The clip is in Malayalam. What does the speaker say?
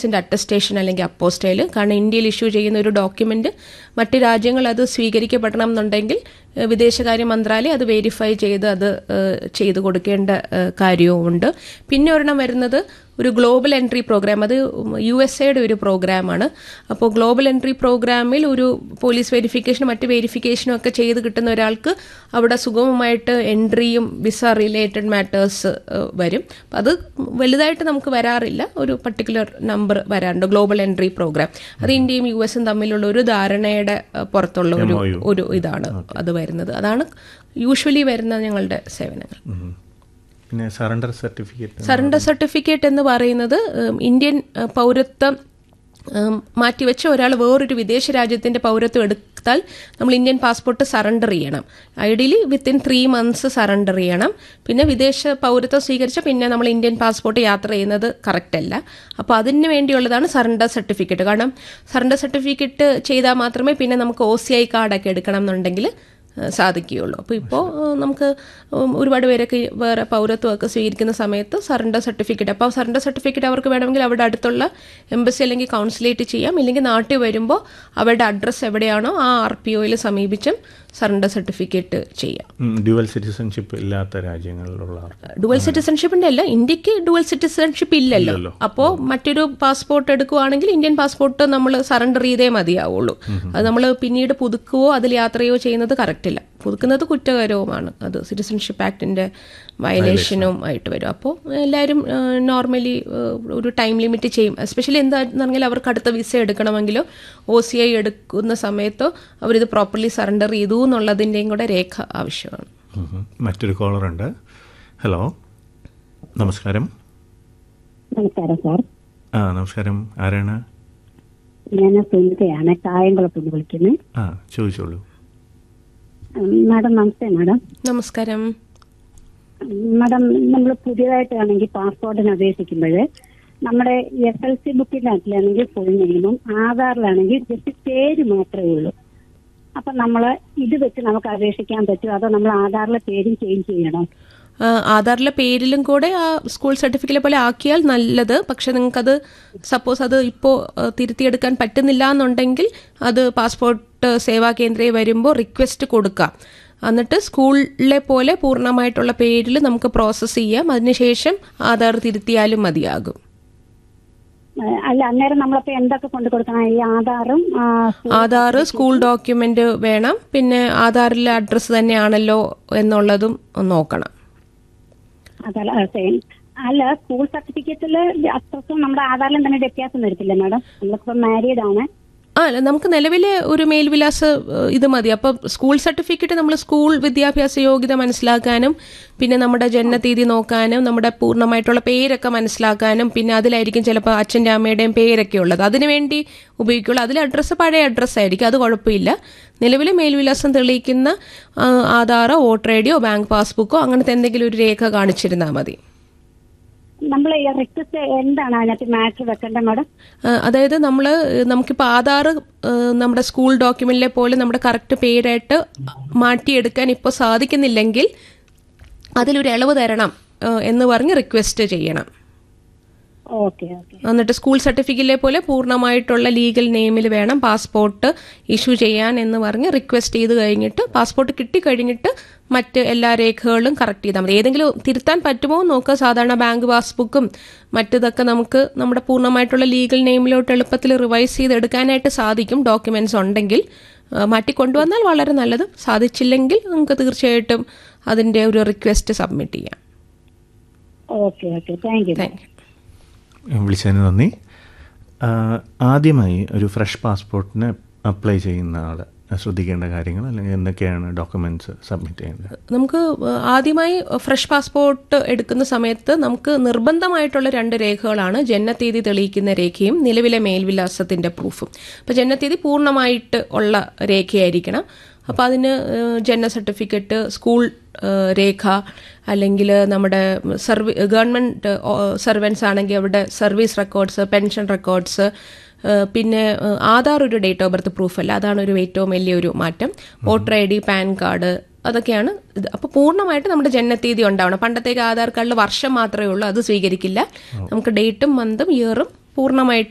പേരൻസിൻ്റെ അറ്റസ്റ്റേഷൻ അല്ലെങ്കിൽ അപ്പോസ്റ്റൈൽ കാരണം ഇന്ത്യയിൽ ഇഷ്യൂ ചെയ്യുന്ന ഒരു ഡോക്യുമെന്റ് മറ്റ് രാജ്യങ്ങൾ അത് സ്വീകരിക്കപ്പെടണം എന്നുണ്ടെങ്കിൽ ഏഹ്, വിദേശകാര്യ മന്ത്രാലയം അത് വെരിഫൈ ചെയ്ത് അത് ഏഹ്, ചെയ്തു കൊടുക്കേണ്ട ഏഹ്, കാര്യവുമുണ്ട് പിന്നെ ഒരെണ്ണം വരുന്നത് ഒരു ഗ്ലോബൽ എൻട്രി പ്രോഗ്രാം അത് യു എസ് എയുടെ ഒരു പ്രോഗ്രാമാണ് അപ്പോൾ ഗ്ലോബൽ എൻട്രി പ്രോഗ്രാമിൽ ഒരു പോലീസ് വെരിഫിക്കേഷനും മറ്റ് വെരിഫിക്കേഷനും ഒക്കെ ചെയ്ത് കിട്ടുന്ന ഒരാൾക്ക് അവിടെ സുഗമമായിട്ട് എൻട്രിയും വിസ റിലേറ്റഡ് മാറ്റേഴ്സ് വരും അപ്പം അത് വലുതായിട്ട് നമുക്ക് വരാറില്ല ഒരു പർട്ടിക്കുലർ നമ്പർ വരാറുണ്ട് ഗ്ലോബൽ എൻട്രി പ്രോഗ്രാം അത് ഇന്ത്യയും യു എസും തമ്മിലുള്ള ഒരു ധാരണയുടെ ഏഹ്, പുറത്തുള്ള ഒരു ഒരു ഇതാണ് അത് വരുന്നത് അതാണ് യൂഷ്വലി വരുന്ന ഞങ്ങളുടെ സേവനങ്ങൾ ഉം. പിന്നെ സറണ്ടർ സർട്ടിഫിക്കറ്റ് സറണ്ടർ സർട്ടിഫിക്കറ്റ് എന്ന് പറയുന്നത് ഉം, ഇന്ത്യൻ ഉം, പൗരത്വം ഉം, മാറ്റിവെച്ച് ഒരാൾ വേറൊരു വിദേശ രാജ്യത്തിന്റെ പൗരത്വം എടുത്താൽ നമ്മൾ ഇന്ത്യൻ പാസ്പോർട്ട് സറണ്ടർ ചെയ്യണം ideally within three months surrender ചെയ്യണം പിന്നെ വിദേശ പൗരത്വം സ്വീകരിച്ച പിന്നെ നമ്മൾ ഇന്ത്യൻ പാസ്പോർട്ട് യാത്ര ചെയ്യുന്നത് കറക്റ്റ് അല്ല അപ്പോൾ അതിന് വേണ്ടിയുള്ളതാണ് സറണ്ടർ സർട്ടിഫിക്കറ്റ് കാരണം സറണ്ടർ സർട്ടിഫിക്കറ്റ് ചെയ്താൽ മാത്രമേ പിന്നെ നമുക്ക് ഒ സി ഐ കാർഡൊക്കെ എടുക്കണം എന്നുണ്ടെങ്കിൽ ഏഹ് സാധിക്കുകയുള്ളൂ അപ്പോൾ ഇപ്പോൾ നമുക്ക് ഉം, ഒരുപാട് പേരൊക്കെ ഈ വേറെ പൗരത്വമൊക്കെ സ്വീകരിക്കുന്ന സമയത്ത് സറണ്ടർ സർട്ടിഫിക്കറ്റ് അപ്പോൾ സറണ്ടർ സർട്ടിഫിക്കറ്റ് അവർക്ക് വേണമെങ്കിൽ അവിടെ അടുത്തുള്ള എംബസി അല്ലെങ്കിൽ കൗൺസിലേറ്റ് ചെയ്യാം ഇല്ലെങ്കിൽ നാട്ടിൽ വരുമ്പോൾ അവരുടെ അഡ്രസ്സ് എവിടെയാണോ ആ ആർ പി ഒയിൽ സമീപിച്ചും സറണ്ടർ സർട്ടിഫിക്കറ്റ് ചെയ്യാം ഡ്യുവൽ സിറ്റിസൺഷിപ്പ് ഇല്ലാത്ത രാജ്യങ്ങളിലുള്ള ആൾക്ക് ഡുവൽ സിറ്റിസൺഷിപ്പിന്റെ അല്ല ഇന്ത്യക്ക് ഡുവൽ സിറ്റിസൺഷിപ്പ് ഇല്ലല്ലോ അപ്പോൾ മറ്റൊരു പാസ്പോർട്ട് എടുക്കുവാണെങ്കിൽ ഇന്ത്യൻ പാസ്പോർട്ട് നമ്മൾ സറണ്ടർ ചെയ്തേ മതിയാവുള്ളൂ അത് നമ്മൾ പിന്നീട് പുതുക്കുകയോ അതിൽ യാത്രയോ ചെയ്യുന്നത് കറക്റ്റ് ഇല്ല പുതുക്കുന്നത് കുറ്റകരവുമാണ് അത് സിറ്റിസൺഷിപ്പ് ആക്ടിന്റെ വയലേഷനും ആയിട്ട് വരും അപ്പോൾ എല്ലാവരും നോർമലി ഒരു ടൈം ലിമിറ്റ് ചെയ്യും എസ്പെഷ്യലി എന്താണെന്ന് പറഞ്ഞാൽ അവർക്ക് അടുത്ത വിസ എടുക്കണമെങ്കിലോ ഒ സി ഐ എടുക്കുന്ന സമയത്തോ അവരിത് പ്രോപ്പർലി സറണ്ടർ ചെയ്തു എന്നുള്ളതിൻ്റെയും കൂടെ രേഖ ആവശ്യമാണ് ഉം. മറ്റൊരു കോളർ ഉണ്ട് ഹലോ നമസ്കാരം നമസ്കാരം സാർ ആ നമസ്കാരം ആരാണ് ഞാൻ സുനിതയാണ് കായംകുളത്ത് നിന്ന് വിളിക്കുന്നത് ആ ചോദിച്ചോളൂ മാഡം നമസ്തേ മാഡം നമസ്കാരം മാഡം നമ്മൾ പുതിയതായിട്ടാണെങ്കിൽ പാസ്പോർട്ടിന് അപേക്ഷിക്കുമ്പോൾ നമ്മുടെ എസ് എൽ സി ബുക്കിലാണെങ്കിൽ ഫുൾ നെയിമും ആധാറിലാണെങ്കിൽ ജസ്റ്റ് പേര് മാത്രമേ ഉള്ളൂ അപ്പൊ നമ്മൾ ഇത് വെച്ച് നമുക്ക് അപേക്ഷിക്കാൻ പറ്റുമോ അതോ നമ്മൾ ആധാറിലെ പേരും ചേഞ്ച് ചെയ്യണോ ആ, ആധാറിലെ പേരിലും കൂടെ ആ സ്കൂൾ സർട്ടിഫിക്കറ്റ് പോലെ ആക്കിയാൽ നല്ലത് പക്ഷെ നിങ്ങൾക്കത് സപ്പോസ് അത് ഇപ്പോൾ തിരുത്തിയെടുക്കാൻ പറ്റുന്നില്ല എന്നുണ്ടെങ്കിൽ അത് പാസ്പോർട്ട് സേവാ കേന്ദ്രയിൽ വരുമ്പോൾ റിക്വസ്റ്റ് കൊടുക്കാം എന്നിട്ട് സ്കൂളിലെ പോലെ പൂർണ്ണമായിട്ടുള്ള പേരിൽ നമുക്ക് പ്രോസസ്സ് ചെയ്യാം അതിനുശേഷം ആധാർ തിരുത്തിയാലും മതിയാകും ഏഹ് അല്ല അന്നേരം നമ്മളപ്പോ എന്തൊക്കെ കൊണ്ടു കൊടുക്കണം ഈ ആധാറും ആ, ആധാർ സ്കൂൾ ഡോക്യുമെന്റ് വേണം പിന്നെ ആധാറിലെ അഡ്രസ്സ് തന്നെയാണല്ലോ എന്നുള്ളതും നോക്കണം അതല്ല സെയിം അല്ല സ്കൂൾ സർട്ടിഫിക്കറ്റില് അത്രക്കും നമ്മുടെ ആധാറിലും തന്നെ വ്യത്യാസം വരത്തില്ല മാഡം നമ്മളിപ്പോ മാരീഡ് ആണ് ആ അല്ല, നമുക്ക് നിലവിലെ ഒരു മേൽവിലാസ ഏഹ്, ഇത് മതി അപ്പം സ്കൂൾ സർട്ടിഫിക്കറ്റ് നമ്മൾ സ്കൂൾ വിദ്യാഭ്യാസ യോഗ്യത മനസ്സിലാക്കാനും പിന്നെ നമ്മുടെ ജനനതീയതി നോക്കാനും നമ്മുടെ പൂർണ്ണമായിട്ടുള്ള പേരൊക്കെ മനസ്സിലാക്കാനും പിന്നെ അതിലായിരിക്കും ചിലപ്പോൾ അച്ഛൻ്റെ അമ്മയുടെയും പേരൊക്കെ ഉള്ളത് അതിനുവേണ്ടി ഉപയോഗിക്കുള്ളൂ അതിൽ അഡ്രസ്സ് പഴയ അഡ്രസ്സ് ആയിരിക്കും അത് കുഴപ്പമില്ല നിലവിലെ മേൽവിലാസം തെളിയിക്കുന്ന ആ, ആധാറോ വോട്ടർ ഐ ഡിയോ ബാങ്ക് പാസ്ബുക്കോ അങ്ങനത്തെ എന്തെങ്കിലും ഒരു രേഖ കാണിച്ചിരുന്നാൽ മതി നമ്മൾ ഈ റിക്വസ്റ്റ് എന്താണ് അതിനകത്ത് മാറ്റർ വെക്കേണ്ടത് മാഡം ആ, അതായത് നമ്മൾ നമുക്കിപ്പോൾ ആധാർ നമ്മുടെ സ്കൂൾ ഡോക്യുമെന്റിലെ പോലെ നമ്മുടെ കറക്റ്റ് പേരായിട്ട് മാറ്റിയെടുക്കാൻ ഇപ്പോൾ സാധിക്കുന്നില്ലെങ്കിൽ അതിലൊരു ഇളവ് തരണം ആ, എന്ന് പറഞ്ഞ് റിക്വസ്റ്റ് ചെയ്യണം ഓക്കെ ഓക്കെ എന്നിട്ട് സ്കൂൾ സർട്ടിഫിക്കറ്റിലെ പോലെ പൂർണ്ണമായിട്ടുള്ള ലീഗൽ നെയിമിൽ വേണം പാസ്പോർട്ട് ഇഷ്യൂ ചെയ്യാൻ എന്ന് പറഞ്ഞ് റിക്വസ്റ്റ് ചെയ്ത് കഴിഞ്ഞിട്ട് പാസ്പോർട്ട് കിട്ടിക്കഴിഞ്ഞിട്ട് മറ്റ് എല്ലാ രേഖകളും കറക്റ്റ് ചെയ്താൽ മതി ഏതെങ്കിലും തിരുത്താൻ പറ്റുമോ എന്ന് നോക്കുക സാധാരണ ബാങ്ക് പാസ്ബുക്കും മറ്റതൊക്കെ നമുക്ക് നമ്മുടെ പൂർണ്ണമായിട്ടുള്ള ലീഗൽ നെയിമിലോട്ട് എളുപ്പത്തിൽ റിവൈസ് ചെയ്ത് എടുക്കാനായിട്ട് സാധിക്കും ഡോക്യുമെന്റ്സ് ഉണ്ടെങ്കിൽ ആ, മാറ്റിക്കൊണ്ടുവന്നാൽ വളരെ നല്ലത് സാധിച്ചില്ലെങ്കിൽ നമുക്ക് തീർച്ചയായിട്ടും അതിൻ്റെ ഒരു റിക്വസ്റ്റ് സബ്മിറ്റ് ചെയ്യാം okay okay thank you thank you വിളിച്ചതിന് നന്ദി ആ, ആദ്യമായി ഒരു ഫ്രഷ് പാസ്പോർട്ടിന് അപ്ലൈ ചെയ്യുന്ന ആൾ ശ്രദ്ധിക്കേണ്ട കാര്യങ്ങൾ അല്ലെങ്കിൽ എന്തൊക്കെയാണ് ഡോക്യുമെന്റ്സ് സബ്മിറ്റ് ചെയ്യേണ്ടത് നമുക്ക് നമുക്ക് ആദ്യമായി ഫ്രഷ് പാസ്പോർട്ട് എടുക്കുന്ന സമയത്ത് നമുക്ക് നിർബന്ധമായിട്ടുള്ള രണ്ട് രേഖകളാണ് ജനനത്തീയതി തെളിയിക്കുന്ന രേഖയും നിലവിലെ മേൽവിലാസത്തിന്റെ പ്രൂഫും അപ്പോൾ ജനനത്തീയതി പൂർണ്ണമായിട്ട് ഉള്ള രേഖയായിരിക്കണം അപ്പോൾ അതിന് ഏഹ്, ജനന സർട്ടിഫിക്കറ്റ് സ്കൂൾ ഏഹ്, രേഖ അല്ലെങ്കിൽ നമ്മുടെ സർവീ ഗവൺമെൻറ് സർവൻസ് ആണെങ്കിൽ അവിടെ സർവീസ് റെക്കോർഡ്സ് പെൻഷൻ റെക്കോർഡ്സ് ഏഹ് പിന്നെ ഏഹ് ആധാർ ഒരു ഡേറ്റ് ഓഫ് ബർത്ത് പ്രൂഫ് അല്ല അതാണ് ഒരു ഏറ്റവും വലിയൊരു മാറ്റം voter I D PAN card അതൊക്കെയാണ് ഇത് അപ്പോൾ പൂർണ്ണമായിട്ട് നമ്മുടെ ജനനത്തീയതി ഉണ്ടാവണം പണ്ടത്തേക്ക് ആധാർ കാർഡിൽ വർഷം മാത്രമേ ഉള്ളൂ അത് സ്വീകരിക്കില്ല നമുക്ക് ഡേറ്റും മന്തും ഇയറും പൂർണ്ണമായിട്ട്